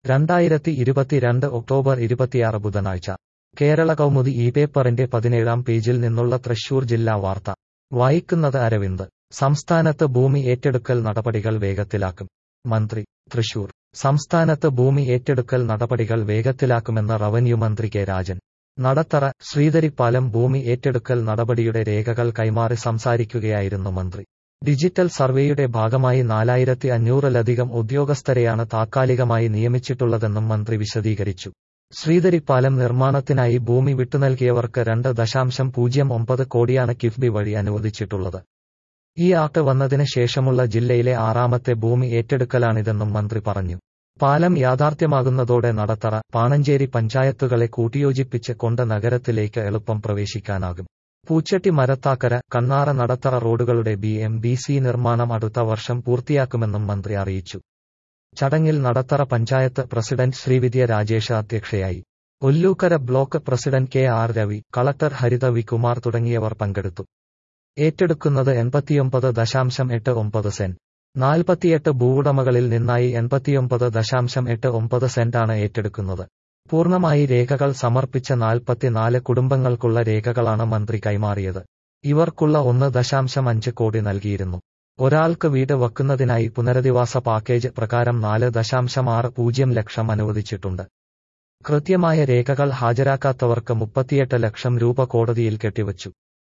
രണ്ടായിരത്തി ഇരുപത്തിരണ്ട് ഒക്ടോബർ ഇരുപത്തിയാറ് ബുധനാഴ്ച കേരള കൗമുദി ഈ പേപ്പറിന്റെ പതിനേഴാം പേജിൽ നിന്നുള്ള തൃശൂർ ജില്ലാ വാർത്ത വായിക്കുന്നത് അരവിന്ദ് സംസ്ഥാനത്ത് ഭൂമി ഏറ്റെടുക്കൽ നടപടികൾ വേഗത്തിലാക്കും മന്ത്രി തൃശൂർ സംസ്ഥാനത്ത് ഭൂമി ഏറ്റെടുക്കൽ നടപടികൾ വേഗത്തിലാക്കുമെന്ന് റവന്യൂ മന്ത്രി കെ രാജൻ നടത്തറ ശ്രീധരിപ്പാലം ഭൂമി ഏറ്റെടുക്കൽ നടപടിയുടെ രേഖകൾ കൈമാറി സംസാരിക്കുകയായിരുന്നു മന്ത്രി ഡിജിറ്റൽ സർവേയുടെ ഭാഗമായി നാലായിരത്തി അഞ്ഞൂറിലധികം ഉദ്യോഗസ്ഥരെയാണ് താത്കാലികമായി നിയമിച്ചിട്ടുള്ളതെന്നും മന്ത്രി വിശദീകരിച്ചു ശ്രീധരിപ്പാലം നിർമ്മാണത്തിനായി ഭൂമി വിട്ടുനൽകിയവർക്ക് രണ്ട് ദശാംശം പൂജ്യം ഒമ്പത് കോടിയാണ് കിഫ്ബി വഴി അനുവദിച്ചിട്ടുള്ളത് ഈ ആക്ട് വന്നതിന് ശേഷമുള്ള ജില്ലയിലെ ആറാമത്തെ ഭൂമി ഏറ്റെടുക്കലാണിതെന്നും മന്ത്രി പറഞ്ഞു പാലം യാഥാർത്ഥ്യമാകുന്നതോടെ നടത്തറ പാണഞ്ചേരി പഞ്ചായത്തുകളെ കൂട്ടിയോജിപ്പിച്ച് കൊണ്ട് നഗരത്തിലേക്ക് എളുപ്പം പ്രവേശിക്കാനാകും പൂച്ചട്ടി മരത്താക്കര കണ്ണാറ നടത്തറ റോഡുകളുടെ ബി എം ബി സി നിർമ്മാണം അടുത്ത വർഷം പൂർത്തിയാക്കുമെന്നും മന്ത്രി അറിയിച്ചു ചടങ്ങിൽ നടത്തറ പഞ്ചായത്ത് പ്രസിഡന്റ് ശ്രീവിദ്യ രാജേഷ് അധ്യക്ഷയായി Ollukkara block president K R Ravi collector Haritha V Kumar തുടങ്ങിയവർ പങ്കെടുത്തു ഏറ്റെടുക്കുന്നത് എൺപത്തിയൊമ്പത് ദശാംശം എട്ട് ഒമ്പത് സെന്റ് നാൽപ്പത്തിയെട്ട് ഭൂവുടമകളിൽ നിന്നായി എൺപത്തിയൊമ്പത് ദശാംശം എട്ട് ഒമ്പത് സെന്റാണ് ഏറ്റെടുക്കുന്നത് പൂർണ്ണമായി രേഖകൾ സമർപ്പിച്ച നാൽപ്പത്തിനാല് കുടുംബങ്ങൾക്കുള്ള രേഖകളാണ് മന്ത്രി കൈമാറിയത് ഇവർക്കുള്ള ഒന്ന് ദശാംശം അഞ്ച് കോടി നൽകിയിരുന്നു ഒരാൾക്ക് വീട് വയ്ക്കുന്നതിനായി പുനരധിവാസ പാക്കേജ് പ്രകാരം നാല് ദശാംശം ആറ് പൂജ്യം ലക്ഷം അനുവദിച്ചിട്ടുണ്ട് കൃത്യമായ രേഖകൾ ഹാജരാക്കാത്തവർക്ക് മുപ്പത്തിയെട്ട് ലക്ഷം രൂപ കോടതിയിൽ കെട്ടിവച്ചു